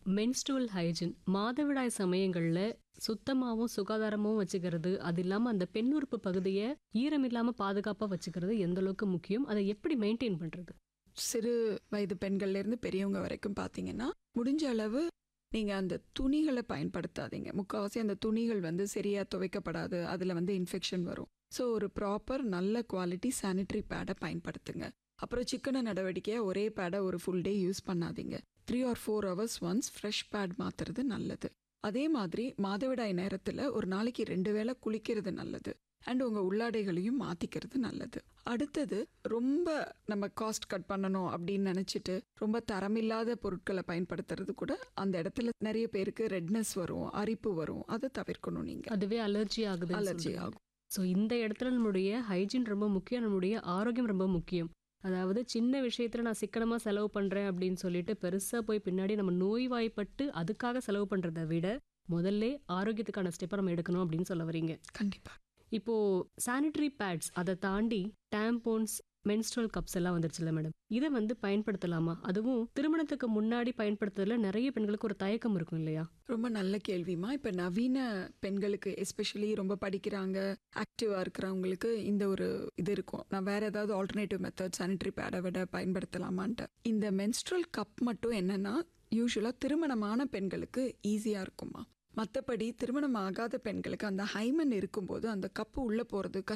menstrual hygiene மாதவிடாய் சமயங்கள்ல சுத்தமாவும் சுகாதாரமாவும் வச்சுக்கிறது அது இல்லாம அந்த பெண் உறுப்பு பகுதியை ஈரம் இல்லாம பாதுகாப்பா வச்சுக்கிறது எந்த அளவுக்கு முக்கியம் அதை எப்படி மெயின்டைன் பண்றது சிறு வயது பெண்கள்ல இருந்து பெரியவங்க வரைக்கும் பார்த்தீங்கன்னா முடிஞ்ச அளவு நீங்க அந்த துணிகளை பயன்படுத்தாதீங்க முக்கால்வாசி அந்த துணிகள் வந்து சரியா துவைக்கப்படாது அதுல வந்து இன்ஃபெக்ஷன் வரும் ஸோ ஒரு ப்ராப்பர் நல்ல குவாலிட்டி சானிட்டரி பேடை பயன்படுத்துங்க அப்புறம் சிக்கன நடவடிக்கையாக ஒரே பேடை ஒரு ஃபுல் டே யூஸ் பண்ணாதீங்க three or four hours once fresh pad மாத்துறது நல்லது அதே மாதிரி மாதவிடாய் நேரத்தில் ஒரு நாளைக்கு ரெண்டு வேளை குளிக்கிறது நல்லது அண்ட் உங்கள் உள்ளாடைகளையும் மாற்றிக்கிறது நல்லது அடுத்தது ரொம்ப நம்ம காஸ்ட் கட் பண்ணணும் அப்படின்னு நினச்சிட்டு ரொம்ப தரமில்லாத பொருட்களை பயன்படுத்துறது கூட அந்த இடத்துல நிறைய பேருக்கு ரெட்னஸ் வரும் அரிப்பு வரும் அதை தவிர்க்கணும் நீங்கள் அதுவே அலர்ஜி ஆகுது அலர்ஜி ஆகும் ஸோ இந்த இடத்துல நம்மளுடைய ஹைஜீன் ரொம்ப முக்கியம் நம்மளுடைய ஆரோக்கியம் ரொம்ப முக்கியம் அதாவது சின்ன விஷயத்துல நான் சிக்கனமா செலவு பண்றேன் அப்படின்னு சொல்லிட்டு பெருசா போய் பின்னாடி நம்ம நோய்வாய்ப்பட்டு அதுக்காக செலவு பண்றதை விட முதல்ல ஆரோக்கியத்துக்கான ஸ்டெப்பை நம்ம எடுக்கணும் அப்படின்னு சொல்ல வரீங்க கண்டிப்பாக இப்போ சானிட்டரி பேட்ஸ் அதை தாண்டி டேம்போன்ஸ் மென்ஸ்ட்ரல் கப்ஸ் எல்லாம் வந்துருச்சுல்ல மேடம் இதை வந்து பயன்படுத்தலாமா அதுவும் திருமணத்துக்கு முன்னாடி பயன்படுத்துறதுல நிறைய பெண்களுக்கு ஒரு தயக்கம் இருக்கும் இல்லையா ரொம்ப நல்ல கேள்விமா இப்போ நவீன பெண்களுக்கு எஸ்பெஷலி ரொம்ப படிக்கிறாங்க ஆக்டிவாக இருக்கிறவங்களுக்கு இந்த ஒரு இது இருக்கும் நான் வேற ஏதாவது ஆல்டர்னேட்டிவ் மெத்தட் சானிட்டரி பேடை விட பயன்படுத்தலாமான்ட்டு இந்த மென்ஸ்ட்ரல் கப் மட்டும் என்னன்னா யூஸ்வலாக திருமணமான பெண்களுக்கு ஈஸியாக இருக்குமா மற்றபடி திருமணம் ஆகாத பெண்களுக்கு அந்த ஹைமன் இருக்கும்போது அந்த கப்பு உள்ளே போகிறது